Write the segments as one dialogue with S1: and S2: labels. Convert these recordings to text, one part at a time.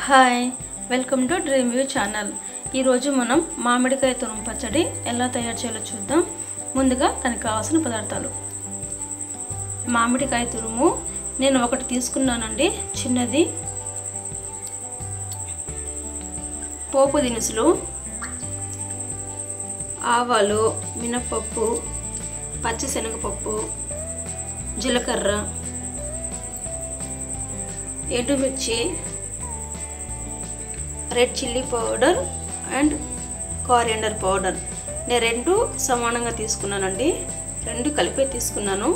S1: hi welcome to dream view channel ఈరోజు మనం మామిడికాయ తురుము పచ్చడి ఎలా తయారు చేయాలో చూద్దాం ముందుగా దానికి కావాల్సిన పదార్థాలు మామిడికాయ తురుము నేను ఒకటి తీసుకున్నానండి చిన్నది పోపు దినుసులు ఆవాలు మినప్పప్పు పచ్చిశనగపప్పు జీలకర్ర ఎండుమిర్చి red chilli powder and coriander powder నేను రెండు సమానంగా తీసుకున్నానండి రెండు కలిపే తీసుకున్నాను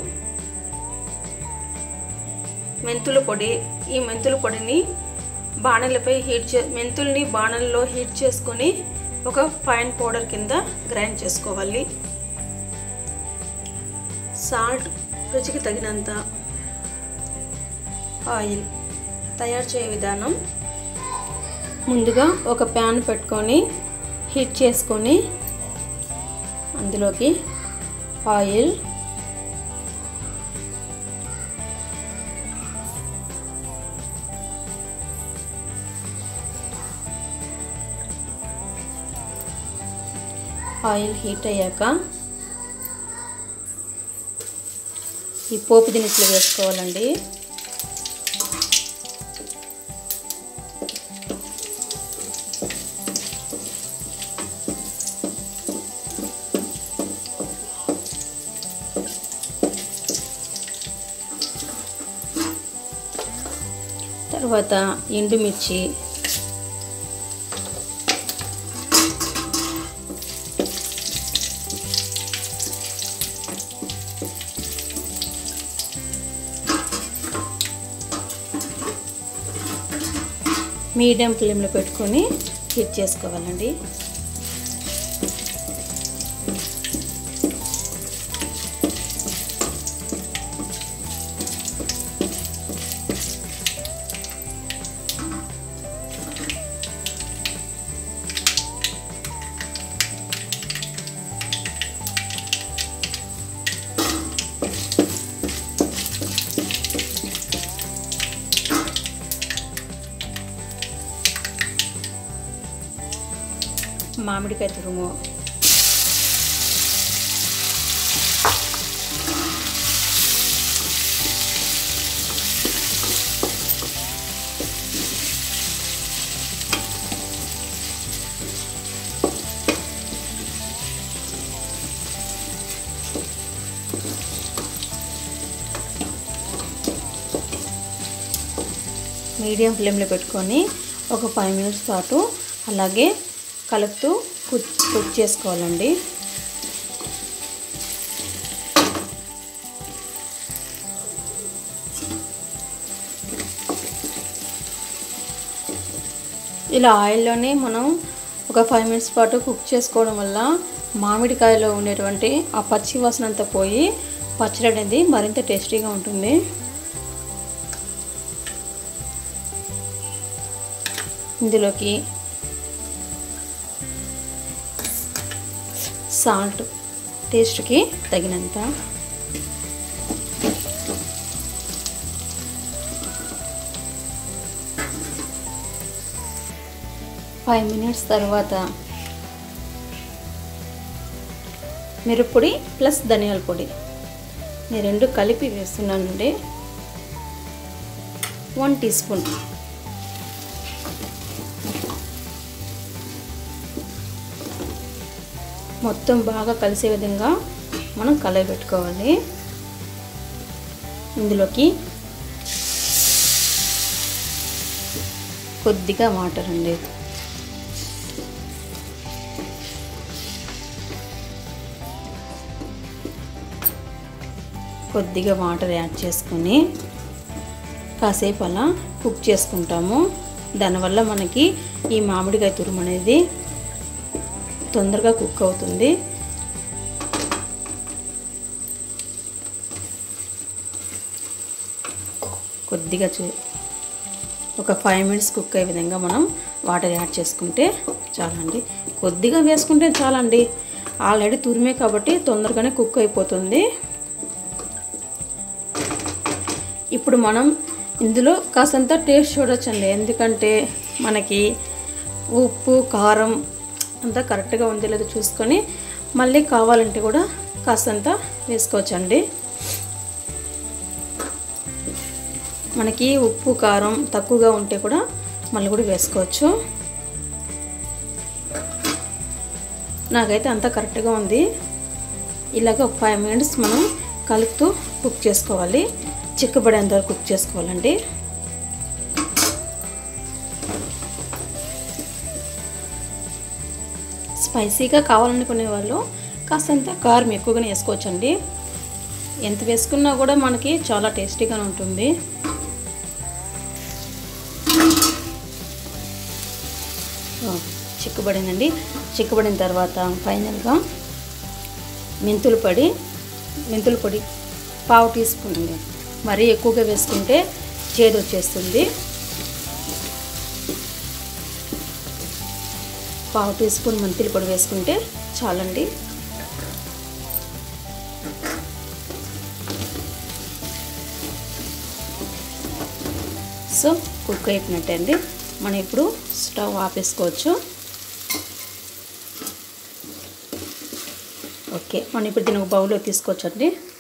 S1: మెంతుల పొడి ఈ మెంతుల పొడిని బాణలపై హీట్ చే మెంతుల్ని బాణల్లో హీట్ చేసుకొని ఒక ఫైన్ పౌడర్ కింద గ్రైండ్ చేసుకోవాలి సాల్ట్ రుచికి తగినంత ఆయిల్ తయారు చేయ విధానం ముందుగా ఒక ప్యాన్ పెట్టుకొని హీట్ చేసుకొని అందులోకి ఆయిల్ ఆయిల్ హీట్ అయ్యాక ఈ పోపు దినుసులు వేసుకోవాలండి తర్వాత ఎండుమిర్చి మీడియం ఫ్లేమ్లో పెట్టుకొని హీట్ చేసుకోవాలండి మామిడికాయ తురుము మీడియం ఫ్లేమ్లో పెట్టుకొని ఒక ఫైవ్ మినిట్స్ పాటు అలాగే కలుపుతూ కుక్ కుక్ చేసుకోవాలండి ఇలా ఆయిల్లోనే మనం ఒక ఫైవ్ మినిట్స్ పాటు కుక్ చేసుకోవడం వల్ల మామిడికాయలో ఉండేటువంటి ఆ పచ్చి వాసన అంతా పోయి పచ్చడి అనేది మరింత టేస్టీగా ఉంటుంది ఇందులోకి సాల్ట్ టేస్ట్కి తగినంత ఫైవ్ మినిట్స్ తర్వాత మిరప్పొడి ప్లస్ ధనియాల పొడి నేను రెండు కలిపి వేస్తున్నానండి వన్ టీ స్పూన్ మొత్తం బాగా కలిసే విధంగా మనం కలయబెట్టుకోవాలి ఇందులోకి కొద్దిగా వాటర్ అండి కొద్దిగా వాటర్ యాడ్ చేసుకొని కాసేపు అలా కుక్ చేసుకుంటాము దానివల్ల మనకి ఈ మామిడికాయ తురుము అనేది తొందరగా కుక్ అవుతుంది కొద్దిగా చూ ఒక ఫైవ్ మినిట్స్ కుక్ అయ్యే విధంగా మనం వాటర్ యాడ్ చేసుకుంటే చాలండి కొద్దిగా వేసుకుంటే చాలండి ఆల్రెడీ తురిమే కాబట్టి తొందరగానే కుక్ అయిపోతుంది ఇప్పుడు మనం ఇందులో కాసంత టేస్ట్ చూడొచ్చండి ఎందుకంటే మనకి ఉప్పు కారం అంతా కరెక్ట్గా ఉంది లేదో చూసుకొని మళ్ళీ కావాలంటే కూడా కాస్తంత వేసుకోవచ్చండి మనకి ఉప్పు కారం తక్కువగా ఉంటే కూడా మళ్ళీ కూడా వేసుకోవచ్చు నాకైతే అంతా కరెక్ట్గా ఉంది ఇలాగ ఒక ఫైవ్ మినిట్స్ మనం కలుపుతూ కుక్ చేసుకోవాలి చిక్కబడేంత వరకు కుక్ చేసుకోవాలండి స్పైసీగా కావాలనుకునే వాళ్ళు కాస్తంత కారం ఎక్కువగానే వేసుకోవచ్చండి ఎంత వేసుకున్నా కూడా మనకి చాలా టేస్టీగానే ఉంటుంది చిక్కుబడిందండి చిక్కుబడిన తర్వాత ఫైనల్గా మెంతుల పొడి మెంతుల పొడి పావు టీ స్పూన్ అండి మరీ ఎక్కువగా వేసుకుంటే చేదు వచ్చేస్తుంది పావు టీ స్పూన్ మెంతుల పొడి వేసుకుంటే చాలండి సో కుక్ అయిపోయినట్టే అండి మనం ఇప్పుడు స్టవ్ ఆపేసుకోవచ్చు ఓకే మనం ఇప్పుడు దీని ఒక బౌల్లో తీసుకోవచ్చు అండి